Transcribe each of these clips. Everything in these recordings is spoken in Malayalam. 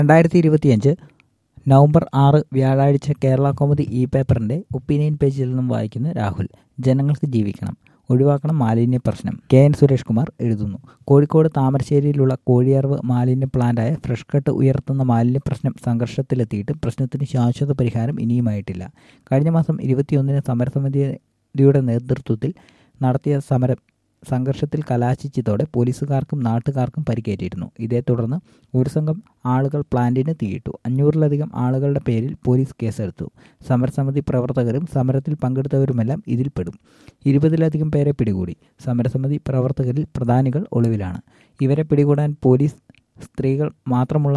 രണ്ടായിരത്തി ഇരുപത്തിയഞ്ച് നവംബർ ആറ് വ്യാഴാഴ്ച കേരള കോമുദി ഇ പേപ്പറിന്റെ ഒപ്പീനിയൻ പേജിൽ നിന്നും വായിക്കുന്ന രാഹുൽ ജനങ്ങൾക്ക് ജീവിക്കണം ഒഴിവാക്കണം മാലിന്യ പ്രശ്നം കെ എൻ സുരേഷ് കുമാർ എഴുതുന്നു കോഴിക്കോട് താമരശ്ശേരിയിലുള്ള കോഴിയറവ് മാലിന്യ പ്ലാന്റായ ഫ്രഷ് കട്ട് ഉയർത്തുന്ന മാലിന്യ പ്രശ്നം സംഘർഷത്തിലെത്തിയിട്ട് പ്രശ്നത്തിന് ശാശ്വത പരിഹാരം ഇനിയുമായിട്ടില്ല കഴിഞ്ഞ മാസം ഇരുപത്തിയൊന്നിന് സമരസമിതിയുടെ നേതൃത്വത്തിൽ നടത്തിയ സമരം സംഘർഷത്തിൽ കലാശിച്ചതോടെ പോലീസുകാർക്കും നാട്ടുകാർക്കും പരിക്കേറ്റിരുന്നു ഇതേ തുടർന്ന് ഒരു സംഘം ആളുകൾ പ്ലാന്റിന് തീയിട്ടു അഞ്ഞൂറിലധികം ആളുകളുടെ പേരിൽ പോലീസ് കേസെടുത്തു സമരസമിതി പ്രവർത്തകരും സമരത്തിൽ പങ്കെടുത്തവരുമെല്ലാം ഇതിൽപ്പെടും ഇരുപതിലധികം പേരെ പിടികൂടി സമരസമിതി പ്രവർത്തകരിൽ പ്രധാനികൾ ഒളിവിലാണ് ഇവരെ പിടികൂടാൻ പോലീസ് സ്ത്രീകൾ മാത്രമുള്ള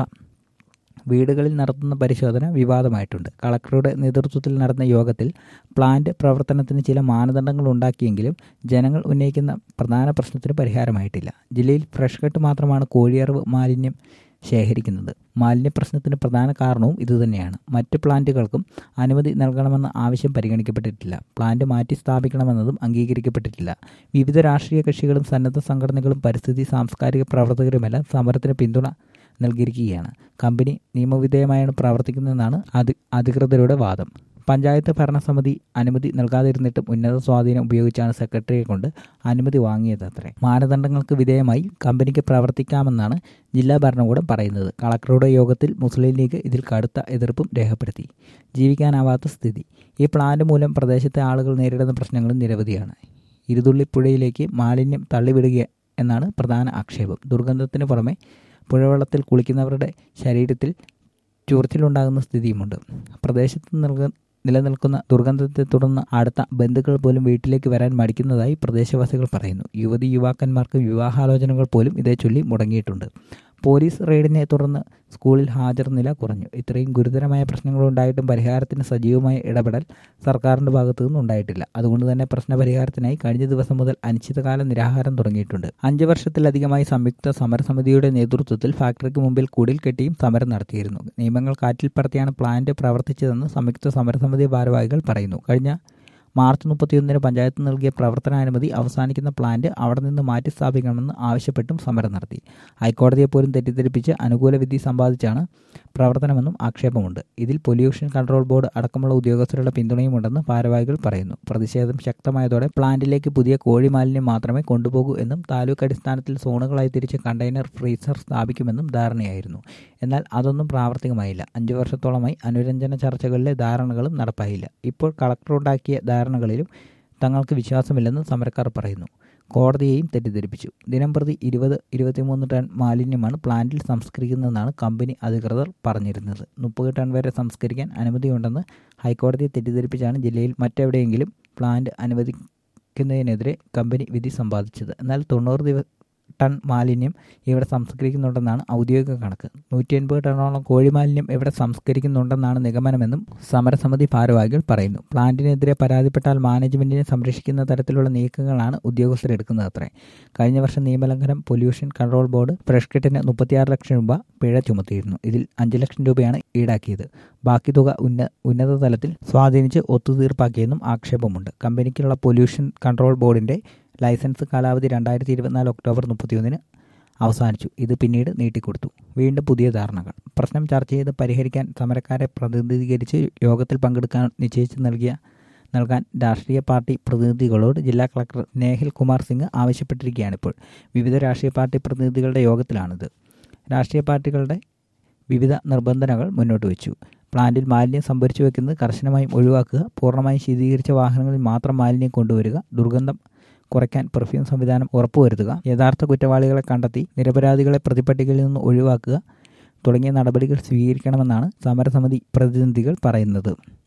വീടുകളിൽ നടത്തുന്ന പരിശോധന വിവാദമായിട്ടുണ്ട് കളക്ടറുടെ നേതൃത്വത്തിൽ നടന്ന യോഗത്തിൽ പ്ലാന്റ് പ്രവർത്തനത്തിന് ചില മാനദണ്ഡങ്ങൾ ഉണ്ടാക്കിയെങ്കിലും ജനങ്ങൾ ഉന്നയിക്കുന്ന പ്രധാന പ്രശ്നത്തിന് പരിഹാരമായിട്ടില്ല ജില്ലയിൽ ഫ്രഷ് കട്ട് മാത്രമാണ് കോഴിയറവ് മാലിന്യം ശേഖരിക്കുന്നത് മാലിന്യ പ്രശ്നത്തിന് പ്രധാന കാരണവും ഇതുതന്നെയാണ് മറ്റ് പ്ലാന്റുകൾക്കും അനുമതി നൽകണമെന്ന ആവശ്യം പരിഗണിക്കപ്പെട്ടിട്ടില്ല പ്ലാന്റ് മാറ്റി സ്ഥാപിക്കണമെന്നതും അംഗീകരിക്കപ്പെട്ടിട്ടില്ല വിവിധ രാഷ്ട്രീയ കക്ഷികളും സന്നദ്ധ സംഘടനകളും പരിസ്ഥിതി സാംസ്കാരിക പ്രവർത്തകരുമെല്ലാം സമരത്തിന് പിന്തുണ നൽകിയിരിക്കുകയാണ് കമ്പനി നിയമവിധേയമായാണ് പ്രവർത്തിക്കുന്നതെന്നാണ് അധി അധികൃതരുടെ വാദം പഞ്ചായത്ത് ഭരണസമിതി അനുമതി നൽകാതിരുന്നിട്ടും ഉന്നത സ്വാധീനം ഉപയോഗിച്ചാണ് സെക്രട്ടറിയെ കൊണ്ട് അനുമതി വാങ്ങിയതത്രേ മാനദണ്ഡങ്ങൾക്ക് വിധേയമായി കമ്പനിക്ക് പ്രവർത്തിക്കാമെന്നാണ് ജില്ലാ ഭരണകൂടം പറയുന്നത് കളക്ടറുടെ യോഗത്തിൽ മുസ്ലിം ലീഗ് ഇതിൽ കടുത്ത എതിർപ്പും രേഖപ്പെടുത്തി ജീവിക്കാനാവാത്ത സ്ഥിതി ഈ പ്ലാന്റ് മൂലം പ്രദേശത്തെ ആളുകൾ നേരിടുന്ന പ്രശ്നങ്ങളും നിരവധിയാണ് ഇരുതുള്ളിപ്പുഴയിലേക്ക് മാലിന്യം തള്ളിവിടുക എന്നാണ് പ്രധാന ആക്ഷേപം ദുർഗന്ധത്തിന് പുറമെ പുഴവെള്ളത്തിൽ കുളിക്കുന്നവരുടെ ശരീരത്തിൽ ചൊറിച്ചിലുണ്ടാകുന്ന സ്ഥിതിയുമുണ്ട് പ്രദേശത്ത് നൽക നിലനിൽക്കുന്ന ദുർഗന്ധത്തെ തുടർന്ന് അടുത്ത ബന്ധുക്കൾ പോലും വീട്ടിലേക്ക് വരാൻ മടിക്കുന്നതായി പ്രദേശവാസികൾ പറയുന്നു യുവതി യുവാക്കന്മാർക്ക് വിവാഹാലോചനകൾ പോലും ഇതേ ചൊല്ലി മുടങ്ങിയിട്ടുണ്ട് പോലീസ് റെയ്ഡിനെ തുടർന്ന് സ്കൂളിൽ ഹാജർ നില കുറഞ്ഞു ഇത്രയും ഗുരുതരമായ പ്രശ്നങ്ങളുണ്ടായിട്ടും പരിഹാരത്തിന് സജീവമായ ഇടപെടൽ സർക്കാരിൻ്റെ ഭാഗത്തു നിന്നും ഉണ്ടായിട്ടില്ല അതുകൊണ്ട് തന്നെ പ്രശ്ന പരിഹാരത്തിനായി കഴിഞ്ഞ ദിവസം മുതൽ അനിശ്ചിതകാല നിരാഹാരം തുടങ്ങിയിട്ടുണ്ട് അഞ്ച് വർഷത്തിലധികമായി സംയുക്ത സമരസമിതിയുടെ നേതൃത്വത്തിൽ ഫാക്ടറിക്ക് മുമ്പിൽ കുടിൽ കെട്ടിയും സമരം നടത്തിയിരുന്നു നിയമങ്ങൾ കാറ്റിൽ പറത്തിയാണ് പ്ലാന്റ് പ്രവർത്തിച്ചതെന്ന് സംയുക്ത സമരസമിതി ഭാരവാഹികൾ പറയുന്നു കഴിഞ്ഞ മാർച്ച് മുപ്പത്തിയൊന്നിന് പഞ്ചായത്ത് നൽകിയ പ്രവർത്തനാനുമതി അവസാനിക്കുന്ന പ്ലാന്റ് അവിടെ നിന്ന് മാറ്റി സ്ഥാപിക്കണമെന്ന് ആവശ്യപ്പെട്ടും സമരം നടത്തി ഹൈക്കോടതിയെ പോലും തെറ്റിദ്ധരിപ്പിച്ച് അനുകൂല വിധി സമ്പാദിച്ചാണ് പ്രവർത്തനമെന്നും ആക്ഷേപമുണ്ട് ഇതിൽ പൊല്യൂഷൻ കൺട്രോൾ ബോർഡ് അടക്കമുള്ള ഉദ്യോഗസ്ഥരുടെ പിന്തുണയുമുണ്ടെന്ന് ഭാരവാഹികൾ പറയുന്നു പ്രതിഷേധം ശക്തമായതോടെ പ്ലാന്റിലേക്ക് പുതിയ കോഴി മാലിന്യം മാത്രമേ കൊണ്ടുപോകൂ എന്നും താലൂക്ക് അടിസ്ഥാനത്തിൽ സോണുകളായി തിരിച്ച് കണ്ടെയ്നർ ഫ്രീസർ സ്ഥാപിക്കുമെന്നും ധാരണയായിരുന്നു എന്നാൽ അതൊന്നും പ്രാവർത്തികമായില്ല അഞ്ചു വർഷത്തോളമായി അനുരഞ്ജന ചർച്ചകളിലെ ധാരണകളും നടപ്പായില്ല ഇപ്പോൾ കളക്ടർ ഉണ്ടാക്കിയ ധാരണകളിലും തങ്ങൾക്ക് വിശ്വാസമില്ലെന്ന് സമരക്കാർ പറയുന്നു കോടതിയെയും തെറ്റിദ്ധരിപ്പിച്ചു ദിനംപ്രതി ഇരുപത് ഇരുപത്തിമൂന്ന് ടൺ മാലിന്യമാണ് പ്ലാന്റിൽ സംസ്കരിക്കുന്നതെന്നാണ് കമ്പനി അധികൃതർ പറഞ്ഞിരുന്നത് മുപ്പത് ടൺ വരെ സംസ്കരിക്കാൻ അനുമതിയുണ്ടെന്ന് ഹൈക്കോടതിയെ തെറ്റിദ്ധരിപ്പിച്ചാണ് ജില്ലയിൽ മറ്റെവിടെയെങ്കിലും പ്ലാന്റ് അനുവദിക്കുന്നതിനെതിരെ കമ്പനി വിധി സമ്പാദിച്ചത് എന്നാൽ തൊണ്ണൂറ് ദിവ ടൺ മാലിന്യം ഇവിടെ സംസ്കരിക്കുന്നുണ്ടെന്നാണ് ഔദ്യോഗിക കണക്ക് നൂറ്റി എൺപത് ടണ്ണോളം കോഴിമാലിന്യം ഇവിടെ സംസ്കരിക്കുന്നുണ്ടെന്നാണ് നിഗമനമെന്നും സമരസമിതി ഭാരവാഹികൾ പറയുന്നു പ്ലാന്റിനെതിരെ പരാതിപ്പെട്ടാൽ മാനേജ്മെന്റിനെ സംരക്ഷിക്കുന്ന തരത്തിലുള്ള നീക്കങ്ങളാണ് ഉദ്യോഗസ്ഥർ എടുക്കുന്നത് അത്രേ കഴിഞ്ഞ വർഷം നിയമലംഘനം പൊല്യൂഷൻ കൺട്രോൾ ബോർഡ് ഫ്രഷ് കിറ്റിന് മുപ്പത്തിയാറ് ലക്ഷം രൂപ പിഴ ചുമത്തിയിരുന്നു ഇതിൽ അഞ്ച് ലക്ഷം രൂപയാണ് ഈടാക്കിയത് ബാക്കി തുക ഉന്ന ഉന്നത തലത്തിൽ സ്വാധീനിച്ച് ഒത്തുതീർപ്പാക്കിയെന്നും ആക്ഷേപമുണ്ട് കമ്പനിക്കുള്ള പൊല്യൂഷൻ കൺട്രോൾ ബോർഡിന്റെ ലൈസൻസ് കാലാവധി രണ്ടായിരത്തി ഇരുപത്തിനാല് ഒക്ടോബർ മുപ്പത്തിയൊന്നിന് അവസാനിച്ചു ഇത് പിന്നീട് നീട്ടിക്കൊടുത്തു വീണ്ടും പുതിയ ധാരണകൾ പ്രശ്നം ചർച്ച ചെയ്ത് പരിഹരിക്കാൻ സമരക്കാരെ പ്രതിനിധീകരിച്ച് യോഗത്തിൽ പങ്കെടുക്കാൻ നിശ്ചയിച്ച് നൽകിയ നൽകാൻ രാഷ്ട്രീയ പാർട്ടി പ്രതിനിധികളോട് ജില്ലാ കളക്ടർ നേഹിൽ കുമാർ സിംഗ് ആവശ്യപ്പെട്ടിരിക്കുകയാണിപ്പോൾ വിവിധ രാഷ്ട്രീയ പാർട്ടി പ്രതിനിധികളുടെ യോഗത്തിലാണിത് രാഷ്ട്രീയ പാർട്ടികളുടെ വിവിധ നിബന്ധനകൾ മുന്നോട്ട് വെച്ചു പ്ലാന്റിൽ മാലിന്യം സംഭരിച്ചു വെക്കുന്നത് കർശനമായും ഒഴിവാക്കുക പൂർണ്ണമായും ശീതീകരിച്ച വാഹനങ്ങളിൽ മാത്രം മാലിന്യം കൊണ്ടുവരിക ദുർഗന്ധം കുറയ്ക്കാൻ പെർഫ്യൂം സംവിധാനം ഉറപ്പുവരുത്തുക യഥാർത്ഥ കുറ്റവാളികളെ കണ്ടെത്തി നിരപരാധികളെ പ്രതിപട്ടികയിൽ നിന്ന് ഒഴിവാക്കുക തുടങ്ങിയ നടപടികൾ സ്വീകരിക്കണമെന്നാണ് സമരസമിതി പ്രതിനിധികൾ പറയുന്നത്